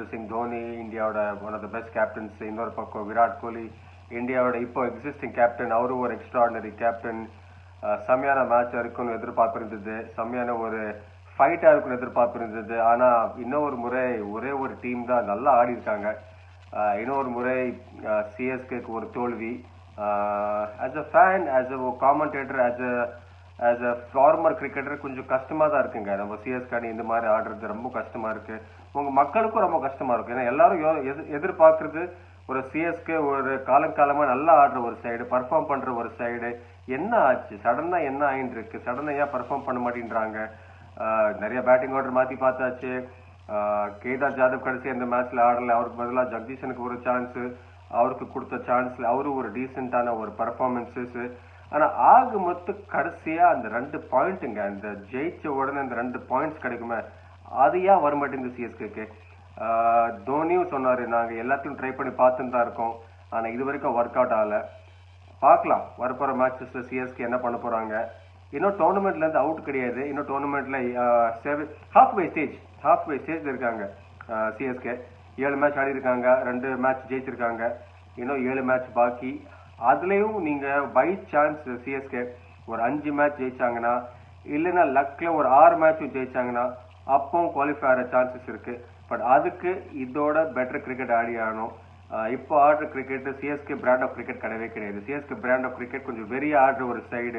மகேந்திர சிங் தோனி இந்தியாவோட one of the best captains இன்னொரு பக்கம் விராட் கோலி இந்தியாவோட இப்போ எக்ஸிஸ்டிங் கேப்டன் அவரும் ஒரு எக்ஸ்ட்ராடினரி கேப்டன் செம்மையான மேட்ச் இருக்கும்னு எதிர்பார்ப்பு இருந்தது செம்மையான ஒரு ஃபைட்டாக இருக்கும்னு எதிர்பார்ப்பு இருந்தது ஆனா இன்னொரு முறை ஒரே ஒரு டீம் தான் நல்லா ஆடி இருக்காங்க ஆஹ் இன்னொரு முறை சிஎஸ்கேக்கு ஒரு தோல்வி as a fan as a commentator as a as a former cricketer கொஞ்சம் கஷ்டமா தான் இருக்குங்க நம்ம சிஎஸ்கே அணி இந்த மாதிரி ஆடுறது ரொம்ப கஷ்டமா இருக்கு உங்க மக்களுக்கும் ரொம்ப கஷ்டமா இருக்கு ஏன்னா எல்லாரும் யோ- எதிர்- எதிர்பார்க்கறது ஒரு சிஎஸ்கே ஒரு காலங்காலமா நல்லா ஆடுற ஒரு சைடு பர்ஃபார்ம் பண்ற ஒரு சைடு என்ன ஆச்சு சடனா என்ன ஆயின்னு இருக்கு சடனா ஏன் பர்ஃபார்ம் பண்ண மாட்டேன்றாங்க ஆஹ் நிறைய பேட்டிங் ஆர்டர் மாத்தி பார்த்தாச்சு ஆஹ் கேதார் ஜாதவ் கடைசி அந்த மேட்ச்ல ஆடல அவருக்கு பதிலாக ஜெகதீஷனுக்கு ஒரு சான்ஸ் அவருக்கு கொடுத்த சான்ஸ்ல அவரு ஒரு டீசென்டான ஒரு பர்ஃபார்மன்சஸ் ஆனா ஆக மொத்த கடைசியா அந்த ரெண்டு பாயிண்ட்டுங்க அந்த ஜெயிச்ச உடனே அந்த ரெண்டு பாயிண்ட்ஸ் கிடைக்குமே அது ஏன் வர மாட்டேங்குது சிஎஸ்கேக்கு தோனியும் சொன்னாரு நாங்க எல்லாத்தையும் ட்ரை பண்ணி பார்த்துன்னு தான் இருக்கோம் ஆனா இது வரைக்கும் ஒர்க் அவுட் ஆகல பார்க்கலாம் வரப்போற மேட்சஸ்ல சிஎஸ்கே என்ன பண்ண போறாங்க இன்னும் டோர்னமெண்ட்ல இருந்து அவுட் கிடையாது இன்னும் டோர்னமெண்ட்ல half way stage half way stage இருக்காங்க சிஎஸ்கே ஏழு மேட்ச் ஆடி இருக்காங்க ரெண்டு மேட்ச் ஜெயிச்சிருக்காங்க இன்னும் ஏழு மேட்ச் பாக்கி அதுலயும் நீங்க பை சான்ஸ் சிஎஸ்கே ஒரு அஞ்சு மேட்ச் ஜெயிச்சாங்கன்னா இல்லைன்னா லக்ல ஒரு ஆறு மேட்சும் ஜெயிச்சாங்கன்னா அப்பவும் குவாலிஃபை ஆகிற சான்சஸ் இருக்கு பட் அதுக்கு இதோட பெட்டர் கிரிக்கெட் ஆடி ஆகணும் ஆஹ் இப்போ ஆடுற cricket CSK brand of cricket கிடையவே கிடையாது சிஎஸ்கே பிராண்ட் ஆஃப் கிரிக்கெட் கொஞ்சம் வெறியா ஆடுற ஒரு சைடு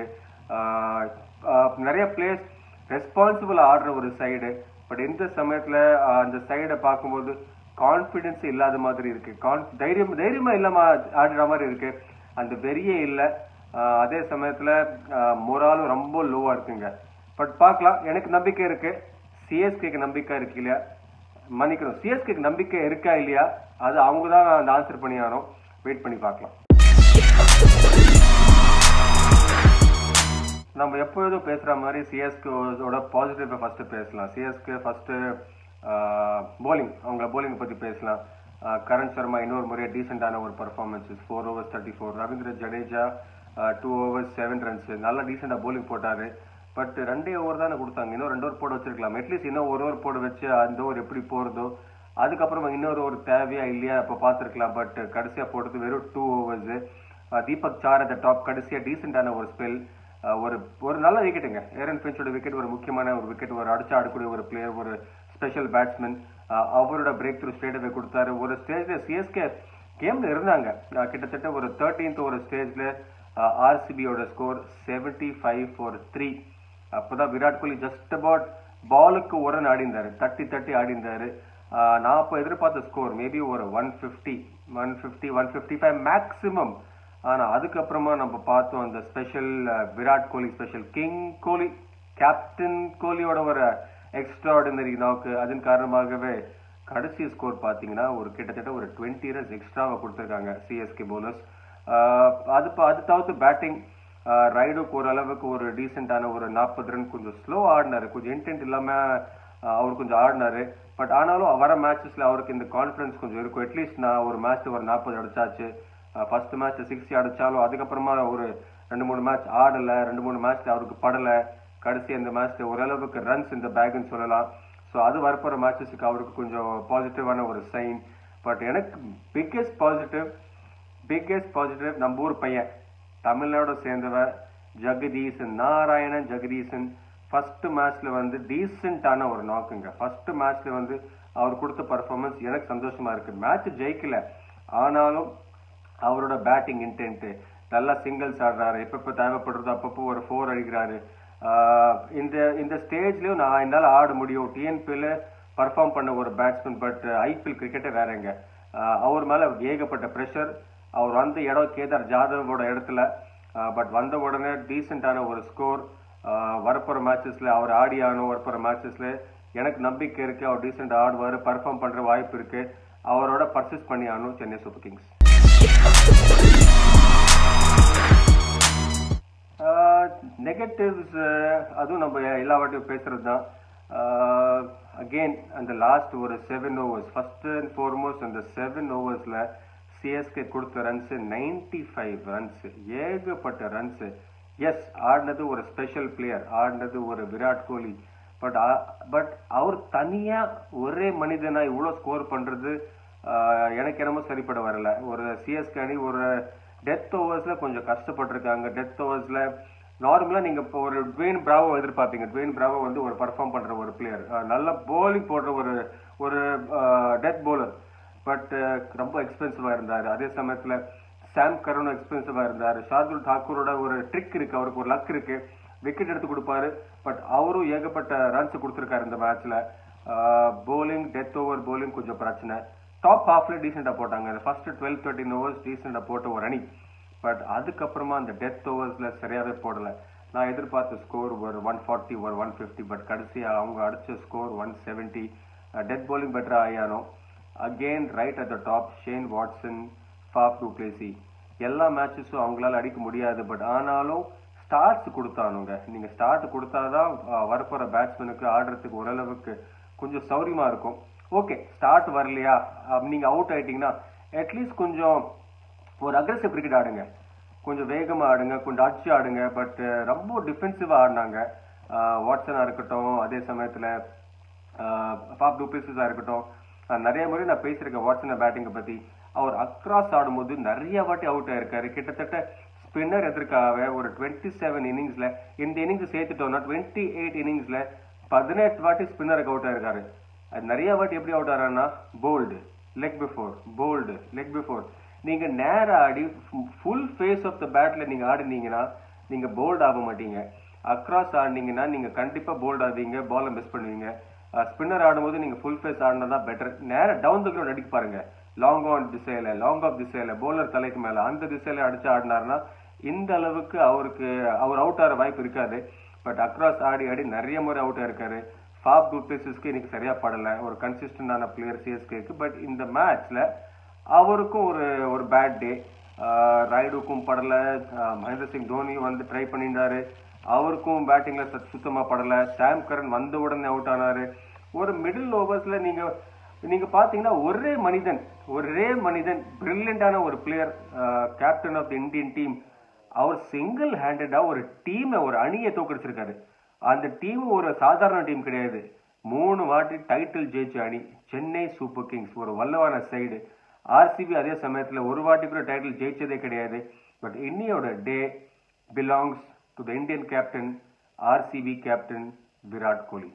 நிறைய பிளேயர்ஸ் ரெஸ்பான்சிபிள் ஆடுற ஒரு சைடு பட் இந்த சமயத்துல ஆஹ் அந்த சைடை பார்க்கும்போது கான்ஃபிடன்ஸ் இல்லாத மாதிரி இருக்கு கான் தைரியம் தைரியமா இல்லாம ஆடுற மாதிரி இருக்கு அந்த வெறியே இல்ல ஆஹ் அதே சமயத்துல மொராலும் ரொம்ப லோவா இருக்குங்க பட் பார்க்கலாம் எனக்கு நம்பிக்கை இருக்கு சிஎஸ்கேக்கு நம்பிக்கை இருக்கு இல்லையா மன்னிக்கணும் சிஎஸ்கேக்கு நம்பிக்கை இருக்கா இல்லையா அது அவங்க தான் அந்த ஆன்சர் பண்ணி ஆகணும் வெயிட் பண்ணி பார்க்கலாம் நம்ம எப்பொழுதும் பேசுற மாதிரி சிஎஸ்கேவோட பாசிட்டிவ் ஃபர்ஸ்ட் பேசலாம் சிஎஸ்கே ஃபர்ஸ்ட் போலிங் அவங்க போலிங் பத்தி பேசலாம் ஆஹ் கரண் சர்மா இன்னொரு முறையாக டீசெண்டான ஒரு performance four overs thirty four Ravindra Jadeja two overs seven runs நல்லா டீசெண்டாக போலிங் போட்டாரு பட் ரெண்டே ஓவர் தானே கொடுத்தாங்க இன்னும் ரெண்டு ஓவர் போட வச்சிருக்கலாம் அட்லீஸ்ட் இன்னும் ஒரு ஓவர் போட வச்சு அந்த ஓவர் எப்படி போறதோ அதுக்கப்புறமா இன்னொரு ஒரு தேவையா இல்லையா இப்போ பார்த்துருக்கலாம் பட் கடைசியா போட்டது வெறும் டூ ஓவர்ஸ் தீபக் சார் அந்த டாப் கடைசியா டீசெண்டான ஒரு ஸ்பெல் ஒரு ஒரு நல்ல விக்கெட்டுங்க ஏரன் பின்ச்சோட விக்கெட் ஒரு முக்கியமான ஒரு விக்கெட் ஒரு அடிச்சு ஆடக்கூடிய ஒரு பிளேயர் ஒரு ஸ்பெஷல் பேட்ஸ்மேன் அவரோட பிரேக் த்ரூ ஸ்டேட்டவே கொடுத்தாரு ஒரு ஸ்டேஜ்ல சிஎஸ்கே கேம்ல இருந்தாங்க அஹ் கிட்டத்தட்ட ஒரு தேர்ட்டீன்த் ஒரு ஸ்டேஜ்ல ஆர்சிபியோட score seventy five for three அப்பதான் விராட் கோலி ஜஸ்ட் அபவுட் பாலுக்கு ஒரு ரன் ஆடிந்தாரு தட்டி தட்டி ஆடிந்தாரு ஆஹ் நான் அப்போ எதிர்பார்த்த ஸ்கோர் மேபி ஒரு one fifty one fifty one fifty five maximum ஆனா அதுக்கப்புறமா நம்ம பார்த்தோம் அந்த special Virat Kohli special king Kohli captain கோலியோட ஒரு எக்ஸ்ட்ராடினரி நாக்கு அதன் காரணமாகவே கடைசி ஸ்கோர் பாத்தீங்கன்னா ஒரு கிட்டத்தட்ட ஒரு டுவெண்ட்டி ரன்ஸ் எக்ஸ்ட்ராவை கொடுத்துருக்காங்க சிஎஸ்கே போலர்ஸ் அது ப- அது தவிர்த்து பேட்டிங் ரைடுக்கு ஓரளவுக்கு ஒரு டீசெண்டான ஒரு நாற்பது ரன் கொஞ்சம் ஸ்லோ ஆடினாரு கொஞ்சம் இன்டென்ட் இல்லாம ஆஹ் அவர் கொஞ்சம் ஆடினாரு பட் ஆனாலும் வர மேட்சஸ்ல அவருக்கு இந்த கான்ஃபிடன்ஸ் கொஞ்சம் இருக்கும் அட்லீஸ்ட் நான் ஒரு மேட்ச் ஒரு நாற்பது அடிச்சாச்சு ஃபர்ஸ்ட் மேட்ச் சிக்ஸ்டி அடிச்சாலும் அதுக்கப்புறமா ஒரு ரெண்டு மூணு மேட்ச் ஆடல ரெண்டு மூணு மேட்ச்ல அவருக்கு படல கடைசி அந்த மேட்ச்ல ஓரளவுக்கு ரன்ஸ் இந்த பேக்னு சொல்லலாம் ஸோ அது வரப்போற மேட்சஸுக்கு அவருக்கு கொஞ்சம் பாசிட்டிவான ஒரு சைன் பட் எனக்கு பிக்கெஸ்ட் பாசிட்டிவ் பிக்கெஸ்ட் பாசிட்டிவ் நம்ம ஊர் பையன் தமிழ்நாடு சேர்ந்தவன் ஜெகதீசன் நாராயணன் ஜெகதீசன் ஃபர்ஸ்ட் மேட்ச்ல வந்து டீசென்டான ஒரு நாக்குங்க ஃபர்ஸ்ட் மேட்ச்ல வந்து அவர் கொடுத்த பர்ஃபார்மன்ஸ் எனக்கு சந்தோஷமா இருக்கு மேட்ச் ஜெயிக்கல ஆனாலும் அவரோட பேட்டிங் இன்டென்ட் நல்லா சிங்கிள்ஸ் ஆடுறாரு எப்பப்போ தேவைப்படுறதோ அப்பப்போ ஒரு ஃபோர் அடிக்கிறாரு ஆஹ் இந்த இந்த ஸ்டேஜ்லயும் நான் என்னால ஆட முடியும் டிஎன்பியில் பர்ஃபார்ம் பண்ண ஒரு பேட்ஸ்மேன் பட் ஐபிஎல் கிரிக்கெட்டே வேறங்க ஆஹ் அவர் மேல ஏகப்பட்ட ப்ரெஷர் அவர் வந்த இடம் கேதார் ஜாதவோட இடத்துல பட் வந்த உடனே டீசெண்டான ஒரு ஸ்கோர் வரப்போற மேட்சஸ்ல அவர் ஆடி ஆகணும் வரப்போற மேட்சஸ்ல எனக்கு நம்பிக்கை இருக்கு அவர் டீசெண்ட் ஆடுவார் பர்ஃபார்ம் பண்ற வாய்ப்பு இருக்கு அவரோட பர்சேஸ் பண்ணி ஆகணும் சென்னை சூப்பர் கிங்ஸ் நெகட்டிவ்ஸ் அதுவும் நம்ம எல்லா வாட்டியும் பேசுறது தான் அகெயின் அந்த லாஸ்ட் ஒரு seven overs first and foremost அந்த செவன் ஓவர்ஸ்ல சிஎஸ்கே கொடுத்த ரன்ஸ் நைன்டி ஃபைவ் ரன்ஸ் ஏகப்பட்ட ரன்ஸ் எஸ் ஆடினது ஒரு ஸ்பெஷல் பிளேயர் ஆடினது ஒரு விராட் கோலி பட் பட் அவர் தனியா ஒரே மனிதனா இவ்வளவு ஸ்கோர் பண்றது ஆஹ், எனக்கு என்னமோ சரிப்பட வரல ஒரு சிஎஸ்கே அணி ஒரு டெத் ஓவர்ஸ்ல கொஞ்சம் கஷ்டப்பட்டிருக்காங்க டெத் ஓவர்ஸ்ல நார்மலா நீங்க இப்போ ஒரு ட்வேன் பிராவோ எதிர்பார்ப்பீங்க ட்வேன் பிராவோ வந்து ஒரு பர்ஃபார்ம் பண்ற ஒரு பிளேயர் நல்ல போலிங் போடுற ஒரு ஒரு டெத் bowler பட் ரொம்ப எக்ஸ்பென்சிவா இருந்தாரு அதே சமயத்துல சாம் கரனும் எக்ஸ்பென்சிவா இருந்தாரு ஷார்துல் தாக்கூரோட ஒரு ட்ரிக் இருக்கு அவருக்கு ஒரு லக் இருக்கு விக்கெட் எடுத்து கொடுப்பாரு பட் அவரும் ஏகப்பட்ட ரன்ஸ் கொடுத்துருக்காரு இந்த மேட்ச்ல போலிங் டெத் ஓவர் போலிங் கொஞ்சம் பிரச்சனை டாப் ஹாஃப்ல டீசெண்டா போட்டாங்க ஃபர்ஸ்ட் டுவெல் தேர்ட்டின் ஓவர்ஸ் டீசெண்டா போட்ட ஒரு அணி பட் அதுக்கப்புறமா அந்த டெத் ஓவர்ஸ்ல சரியாவே போடல நான் எதிர்பார்த்த ஸ்கோர் ஒரு ஒன் ஃபார்ட்டி ஒரு ஒன் ஃபிஃப்டி பட் கடைசியா அவங்க அடிச்ச score one seventy death bowling பெட்டரா ஆயானோ again right at the top Shane Watson Faf du Plessis எல்லா மேட்சஸும் அவங்களால அடிக்க முடியாது பட் ஆனாலும் ஸ்டார்ட்ஸ் கொடுத்தானுங்க நீங்க ஸ்டார்ட் கொடுத்தாதான் அஹ், வரப்போற பேட்ஸ்மேனுக்கு ஆடுறதுக்கு ஓரளவுக்கு கொஞ்சம் சௌரியமா இருக்கும் ஓகே ஸ்டார்ட் வரலையா அஹ், நீங்க அவுட் ஆயிட்டீங்கன்னா அட்லீஸ்ட் கொஞ்சம் ஒரு அக்ரெசிவ் கிரிக்கெட் ஆடுங்க கொஞ்சம் வேகமா ஆடுங்க கொஞ்சம் அடிச்சு ஆடுங்க பட் ரொம்ப டிஃபென்சிவா ஆடினாங்க வாட்ஸனா இருக்கட்டும் அதே சமயத்துல பாப் டூப்ளிசிஸா இருக்கட்டும் அஹ் நிறைய முறை நான் பேசியிருக்கேன் வாட்ஸன பேட்டிங்கை பத்தி அவர் அக்ராஸ் ஆடும்போது நிறைய வாட்டி அவுட் ஆயிருக்காரு கிட்டத்தட்ட ஸ்பின்னர் எதிர்க்காக ஒரு டுவெண்ட்டி செவன் இன்னிங்ஸ்ல இந்த இன்னிங்ஸ் சேர்த்துட்டோம்னா டுவெண்ட்டி எயிட் இன்னிங்ஸ்ல பதினெட்டு வாட்டி ஸ்பின்னருக்கு அவுட் ஆயிருக்காரு அது நிறைய வாட்டி எப்படி அவுட் ஆறான்னா bowled leg before bowled leg before நீங்க நேரா ஆடி ஃபுல் ஃபேஸ் ஆஃப் த பேட்ல நீங்க ஆடினீங்கன்னா நீங்க போல்ட் ஆக மாட்டீங்க அக்ராஸ் ஆடினீங்கன்னா நீங்க கண்டிப்பா போல்ட் ஆவீங்க பாலை மிஸ் பண்ணுவீங்க ஸ்பின்னர் ஆடும்போது நீங்க ஃபுல் ஃபேஸ் ஆடினா பெட்டர் நேரா டவுன் த கிரவுண்ட் அடிக்க பாருங்க லாங் ஆன் திசையில லாங் ஆஃப் திசையில bowler தலைக்கு மேல அந்த திசையில அடிச்சு ஆடினாருன்னா இந்த அளவுக்கு அவருக்கு அவர் அவுட் ஆகிற வாய்ப்பு இருக்காது பட் அக்ராஸ் ஆடி ஆடி நிறைய முறை அவுட் ஆயிருக்காரு ஃபாப் டூப்ளேசிஸ்க்கு இன்னைக்கு சரியா படல ஒரு கன்சிஸ்டன்டான பிளேயர் சிஎஸ்கேக்கு பட் இந்த மேட்ச்ல அவருக்கும் ஒரு ஒரு பேட் டே ராய்டுக்கும் படல ஆஹ் மகேந்திர சிங் தோனி வந்து ட்ரை பண்ணியிருந்தாரு அவருக்கும் பேட்டிங்ல சுத்தமா படல சாம் கரன் வந்த உடனே அவுட் ஆனாரு ஒரு மிடில் ஓவர்ஸ்ல நீங்க நீங்க பாத்தீங்கன்னா ஒரே மனிதன் ஒரே மனிதன் பிரில்லியண்டான ஒரு player captain of the Indian team அவர் சிங்கிள் ஹேண்டடா ஒரு டீமை ஒரு அணியை தோக்கடிச்சிருக்காரு அந்த டீம் ஒரு சாதாரண டீம் கிடையாது மூணு வாட்டி டைட்டில் ஜெயிச்ச அணி சென்னை சூப்பர் கிங்ஸ் ஒரு வல்லவான சைடு ஆர்சிபி அதே சமயத்துல ஒரு வாட்டி கூட டைட்டில் ஜெயிச்சதே கிடையாது பட் இன்னியோட day belongs to the Indian captain RCB captain Virat Kohli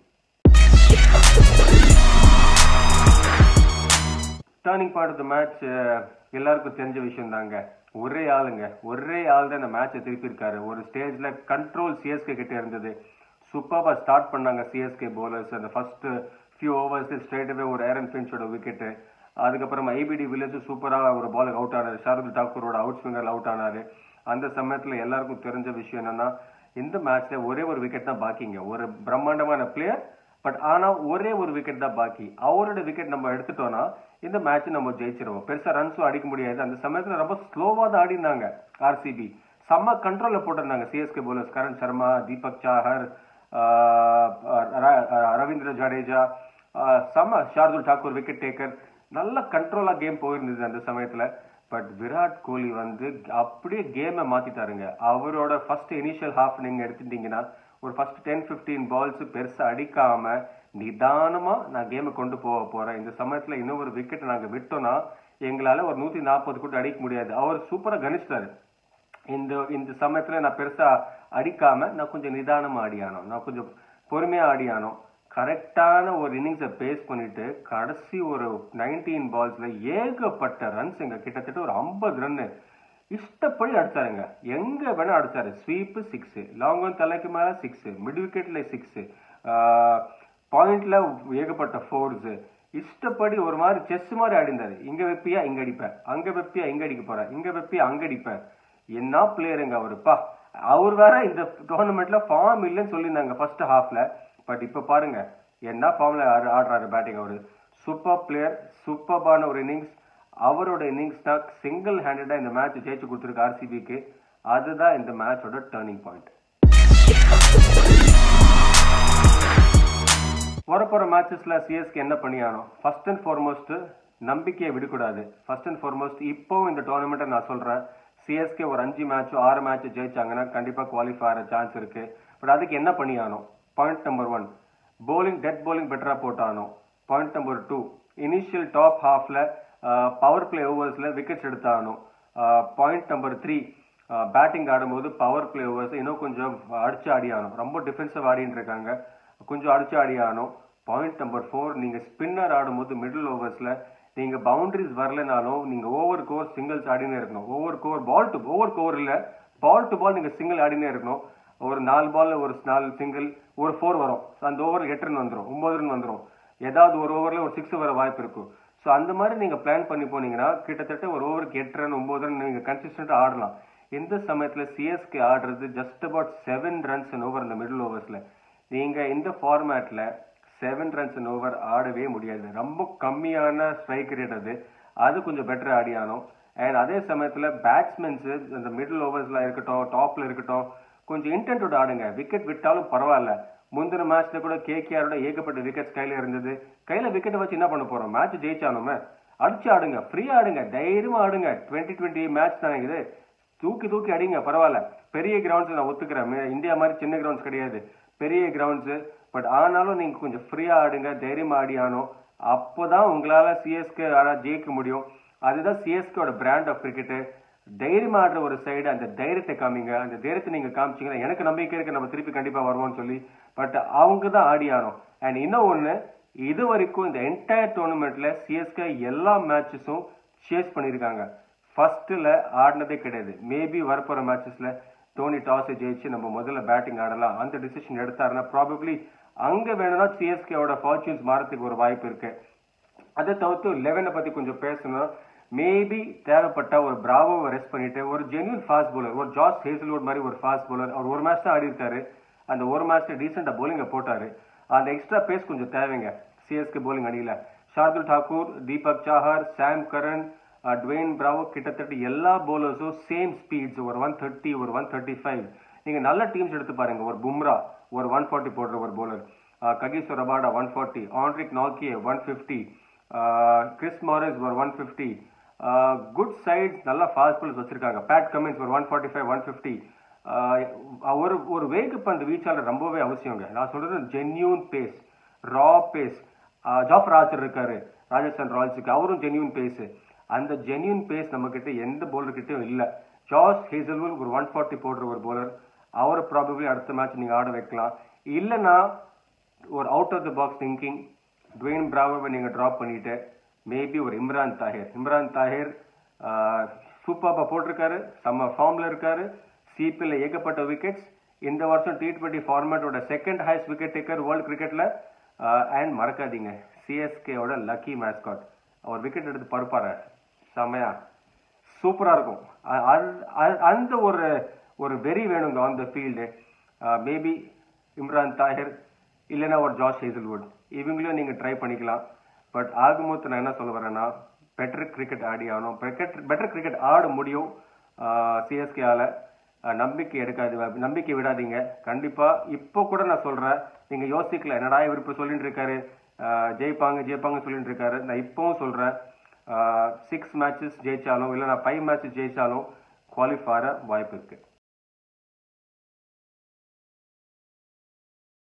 turning point of the match எல்லாருக்கும் தெரிஞ்ச விஷயம் தாங்க ஒரே ஆளுங்க ஒரே ஆள் தான் இந்த மேட்சை திருப்பியிருக்காரு ஒரு ஸ்டேஜ்ல கண்ட்ரோல் சிஎஸ்கே கிட்ட இருந்தது சூப்பராக ஸ்டார்ட் பண்ணாங்க சிஎஸ்கே bowlers அந்த ஃபர்ஸ்ட் ஃபியூ ஓவர்ஸ் ஸ்ட்ரைட்டாகவே ஒரு ஏரன் பின்ச்சோட விக்கெட்டு அதுக்கப்புறமா ஐபிடி வில்லேஜ் சூப்பராக ஒரு பாலுக்கு அவுட் ஆனாரு ஷாருல் டாக்கூரோட அவுட் ஸ்விங்கர் அவுட் ஆனாரு அந்த சமயத்துல எல்லாருக்கும் தெரிஞ்ச விஷயம் என்னன்னா இந்த மேட்ச்ல ஒரே ஒரு விக்கெட் தான் பாக்கிங்க ஒரு பிரம்மாண்டமான பிளேயர் பட் ஆனா ஒரே ஒரு விக்கெட் தான் பாக்கி அவரோட விக்கெட் நம்ம எடுத்துட்டோம்னா இந்த மேட்ச் நம்ம ஜெயிச்சிருவோம் பெருசா ரன்ஸும் அடிக்க முடியாது அந்த சமயத்துல ரொம்ப ஸ்லோவா தான் ஆடினாங்க ஆர்சிபி செம்ம கண்ட்ரோல்ல போட்டிருந்தாங்க சிஎஸ்கே bowlers கரண் சர்மா தீபக் சாஹர் ஆஹ் ர- ர- ரவீந்திர ஜடேஜா ஆஹ் செம்ம ஷார்துல் டாக்கூர் விக்கெட் டேக்கர் நல்ல கண்ட்ரோலா கேம் போயிருந்தது அந்த சமயத்துல பட் விராட் கோலி வந்து அப்படியே கேமை மாத்திட்டாருங்க அவரோட ஃபர்ஸ்ட் இனிஷியல் ஹாஃப் நீங்க எடுத்துட்டீங்கன்னா ஒரு ஃபர்ஸ்ட் டென் 15 பால்ஸ் பெருசா அடிக்காம நிதானமா நான் கேமை கொண்டு போக போறேன் இந்த சமயத்துல இன்னும் ஒரு விக்கெட் நாங்க விட்டோம்னா எங்களால ஒரு நூத்தி நாற்பது கூட அடிக்க முடியாது அவர் சூப்பரா கணிச்சிட்டாரு இந்த இந்த சமயத்துல நான் பெருசா அடிக்காம நான் கொஞ்சம் நிதானமா ஆடியானோ நான் கொஞ்சம் பொறுமையா ஆடியானோ கரெக்டான ஒரு இன்னிங்ஸை பேஸ் பண்ணிட்டு கடைசி ஒரு நைன்டீன் பால்ஸ்ல ஏகப்பட்ட ரன்ஸ் எங்க கிட்டத்தட்ட ஒரு ஐம்பது ரன்னு இஷ்டப்படி அடிச்சாருங்க எங்க வேணா அடிச்சாரு ஸ்வீப் சிக்ஸ் லாங் ஆன் தலைக்கு மேல சிக்ஸ் மிட் விக்கெட்ல சிக்ஸ் பாயிண்ட்ல ஏகப்பட்ட ஃபோர்ஸ் இஷ்டப்படி ஒரு மாதிரி செஸ் மாதிரி ஆடிந்தாரு இங்க வெப்பியா இங்க அடிப்பேன் அங்க வெப்பியா இங்க அடிக்க போறேன் இங்க வெப்பியா அங்க அடிப்பேன் என்ன பிளேயருங்க அவருப்பா அவர் வேற இந்த டோர்னமெண்ட்ல ஃபார்ம் இல்லைன்னு சொல்லியிருந்தாங்க ஃபர்ஸ்ட் ஹாஃப்ல பட் இப்ப பாருங்க என்ன ஃபார்ம்ல ஆடுறாரு பேட்டிங் அவரு சூப்பர் பிளேயர் சூப்பர்பான ஒரு இன்னிங்ஸ் அவரோட இன்னிங்ஸ் தான் சிங்கிள் ஹேண்டடா இந்த மேட்ச் ஜெயிச்சு கொடுத்துருக்கு ஆர்சிபிக்கு அதுதான் இந்த மேட்சோட டேர்னிங் பாயிண்ட் வரப்போற மேட்சஸ்ல சிஎஸ்கே என்ன பண்ணியானோ ஃபர்ஸ்ட் அண்ட் ஃபார்மோஸ்ட் நம்பிக்கையை விடக்கூடாது ஃபர்ஸ்ட் அண்ட் ஃபார்மோஸ்ட் இப்போ இந்த டோர்னமெண்ட்டை நான் சொல்றேன் சிஎஸ்கே ஒரு அஞ்சு மேட்ச் ஆறு மேட்ச் ஜெயிச்சாங்கன்னா கண்டிப்பா குவாலிஃபை ஆகிற சான்ஸ் இருக்கு பட் அதுக்கு என்ன பண்ணியானோ point number one bowling death bowling பெட்டரா போட்டானோ point number two initial top ஹாஃப்ல பவர் பிளே ஓவர்ஸ்ல விக்கெட்ஸ் எடுத்தானோ பாயிண்ட் நம்பர் த்ரீ பேட்டிங் ஆடும்போது பவர் பிளே ஓவர்ஸ் இன்னும் கொஞ்சம் அடிச்சு ஆடியானோ ரொம்ப டிஃபென்சிவ் ஆடின்னு இருக்காங்க கொஞ்சம் அடிச்சு ஆடியானோ பாயிண்ட் நம்பர் ஃபோர் நீங்க ஸ்பின்னர் ஆடும்போது மிடில் ஓவர்ஸ்ல நீங்க பவுண்டரிஸ் வரலனாலும் நீங்க ஓவர் கோர் சிங்கிள்ஸ் ஆடினே இருக்கணும் over core ball to over core இல்ல பால் டு பால் நீங்க சிங்கிள் ஆடினே இருக்கணும் ஒரு நாலு பால்ல ஒரு நாலு சிங்கிள் ஒரு ஃபோர் வரும் So, அந்த ஓவர் எட்டு ரன் வந்துடும் ஒன்பது ரன் வந்துடும் ஏதாவது ஒரு ஓவர்ல ஒரு சிக்ஸ் வர வாய்ப்பு இருக்கும் ஸோ அந்த மாதிரி நீங்க பிளான் பண்ணி போனீங்கன்னா கிட்டத்தட்ட ஒரு ஓவருக்கு எட்டு ரன் ஒன்பது ரன் நீங்க கன்சிஸ்டன்டா ஆடலாம் இந்த சமயத்துல சிஎஸ்கே ஆடுறது just about seven runs over இந்த மிடில் ஓவர்ஸ்ல நீங்க இந்த ஃபார்மேட்ல செவன் ரன்ஸ் ஓவர் ஆடவே முடியாது ரொம்ப கம்மியான ஸ்ட்ரைக் ரேட் அது அது கொஞ்சம் பெட்டர் ஆடியானோம் அண்ட் அதே சமயத்துல பேட்ஸ்மென்ஸ் இந்த மிடில் ஓவர்ஸ்ல இருக்கட்டும் டாப்ல இருக்கட்டும் கொஞ்சம் இன்டென்டோட ஆடுங்க விக்கெட் விட்டாலும் பரவாயில்ல முந்தின மேட்ச்ல கூட கேகேஆரோட ஏகப்பட்ட விக்கெட்ஸ் கையில இருந்தது கையில விக்கெட் வச்சு என்ன பண்ண போறோம் மேட்ச் ஜெயிச்சாலுமே அடிச்சு ஆடுங்க ஃப்ரீயா ஆடுங்க தைரியமா ஆடுங்க டுவெண்ட்டி டுவெண்ட்டி மேட்ச் தானே இது தூக்கி தூக்கி அடிங்க பரவாயில்ல பெரிய கிரவுண்ட்ஸ் நான் ஒத்துக்கிறேன் மே- இந்தியா மாதிரி சின்ன கிரவுண்ட்ஸ் கிடையாது பெரிய கிரவுண்ட்ஸ் பட் ஆனாலும் நீங்க கொஞ்சம் ஃப்ரீயா ஆடுங்க தைரியமா ஆடி ஆனோம் அப்போதான் உங்களால சிஎஸ்கே ஜெயிக்க முடியும் அதுதான் சிஎஸ்கேவோட பிராண்ட் ஆஃப் கிரிக்கெட் தைரியமா ஆடுற ஒரு சைடு அந்த தைரியத்தை காமிங்க அந்த தைரியத்தை நீங்க காமிச்சீங்கன்னா எனக்கு நம்பிக்கை இருக்கு நம்ம திருப்பி கண்டிப்பா வருவோம்னு சொல்லி பட் அவங்க தான் ஆடி ஆனோம் அண்ட் இன்னும் ஒண்ணு இது வரைக்கும் இந்த என்டையர் டோர்னமெண்ட்ல சிஎஸ்கே எல்லா மேட்சஸும் சேஸ் பண்ணியிருக்காங்க ஃபர்ஸ்ட்ல ஆடினதே கிடையாது மேபி வரப்போற மேட்சஸ்ல தோனி டாஸ் ஜெயிச்சு நம்ம முதல்ல பேட்டிங் ஆடலாம் அந்த டிசிஷன் எடுத்தாருன்னா ப்ராபப்ளி அங்க வேணும்னா சிஎஸ்கேவோட ஃபார்ச்சூன்ஸ் மாறத்துக்கு ஒரு வாய்ப்பு இருக்கு அதை தவிர்த்து லெவனை பத்தி கொஞ்சம் பேசணும் மேபி தேவைப்பட்ட ஒரு பிராவோவை ரெஸ்ட் பண்ணிட்டு ஒரு ஜென்யூன் ஃபாஸ்ட் bowler ஒரு ஜாஸ் ஹேசல்வுட் மாதிரி ஒரு ஃபாஸ்ட் bowler அவர் ஒரு மேட்ச் தான் ஆடி இருக்காரு அந்த ஒரு மேட்ச்ல டீசெண்டா bowling போட்டாரு அந்த எக்ஸ்ட்ரா பேஸ் கொஞ்சம் தேவைங்க சிஎஸ்கே bowling அணியில ஷார்துல் டாக்கூர் தீபக் சாஹர் சாம் கரன் அஹ், டுவேன் பிராவோ கிட்டத்தட்ட எல்லா bowlers-ம் சேம் ஸ்பீட்ஸ் ஒரு ஒன் தேர்ட்டி ஒரு ஒன் தேர்ட்டி ஃபைவ் நீங்க நல்ல டீம்ஸ் எடுத்து பாருங்க ஒரு பும்ரா ஒரு ஒன் ஃபார்ட்டி போடுற ஒரு bowler அஹ், Kagiso Rabada one forty Anrich நாக்கியே ஒன் ஃபிஃப்டி கிறிஸ் மாரிஸ் ஒரு ஒன் ஃபிஃப்டி குட் சைட் நல்லா ஃபாஸ்ட் பால்ஸ் வச்சிருக்காங்க பேட் கமின்ஸ் ஒரு one forty five one fifty ஒரு ஒரு வேக பந்து வீச்சாளர் ரொம்பவே அவசியங்க நான் சொல்றது genuine pace raw pace Jofra Archer இருக்காரு ராஜஸ்தான் ராயல்ஸுக்கு அவரும் ஜென்யூன் பேஸ் அந்த ஜென்யூன் பேஸ் நம்ம கிட்ட எந்த bowler கிட்டயும் இல்ல ஜாஸ் ஹேசல்வுட் ஒரு ஒன் ஃபார்ட்டி போடுற ஒரு bowler அவரை ப்ராபப்ளி அடுத்த மேட்ச் நீங்க ஆட வைக்கலாம் இல்லைன்னா ஒரு out of the box thinking Dwayne பிராவோவை நீங்க டிராப் பண்ணிட்டு மேபி ஒரு இம்ரான் தாஹிர் இம்ரான் தாஹிர் சூப்பராக போட்டிருக்காரு செம்ம ஃபார்ம்ல இருக்காரு சிபிஎல்ல ஏகப்பட்ட விக்கெட்ஸ் இந்த வருஷம் டி டுவெண்ட்டி ஃபார்மேட்டோட second highest wicket taker world கிரிக்கெட்ல அண்ட் மறக்காதீங்க சிஎஸ்கேவோட லக்கி மேஸ்காட் அவர் விக்கெட் எடுத்து பருப்பாரு செம்மையா சூப்பரா இருக்கும் அ- அ- அ- அந்த ஒரு ஒரு வெறி வேணுங்க on the field maybe Imran Tahir இல்லைன்னா ஒரு ஜார்ஜ் ஹேசல்வுட் இவங்களையும் நீங்க ட்ரை பண்ணிக்கலாம் பட் ஆகும்போது நான் என்ன சொல்ல வரேன்னா பெட்டர் கிரிக்கெட் ஆடி ஆகணும் பெட்டர் கிரிக்கெட் ஆட முடியும் சிஎஸ்கேஆல நம்பிக்கை எடுக்காது நம்பிக்கை விடாதீங்க கண்டிப்பா இப்போ கூட நான் சொல்றேன் நீங்க யோசிக்கல என்னடா இவர் இப்ப சொல்லிட்டு இருக்காரு ஆஹ் ஜெயிப்பாங்க ஜெயிப்பாங்க சொல்லிட்டு இருக்காரு நான் இப்பவும் சொல்றேன் சிக்ஸ் மேட்சஸ் ஜெயிச்சாலும் இல்ல நான் ஃபைவ் மேட்சஸ் ஜெயிச்சாலும் குவாலிஃபை ஆக வாய்ப்பு இருக்கு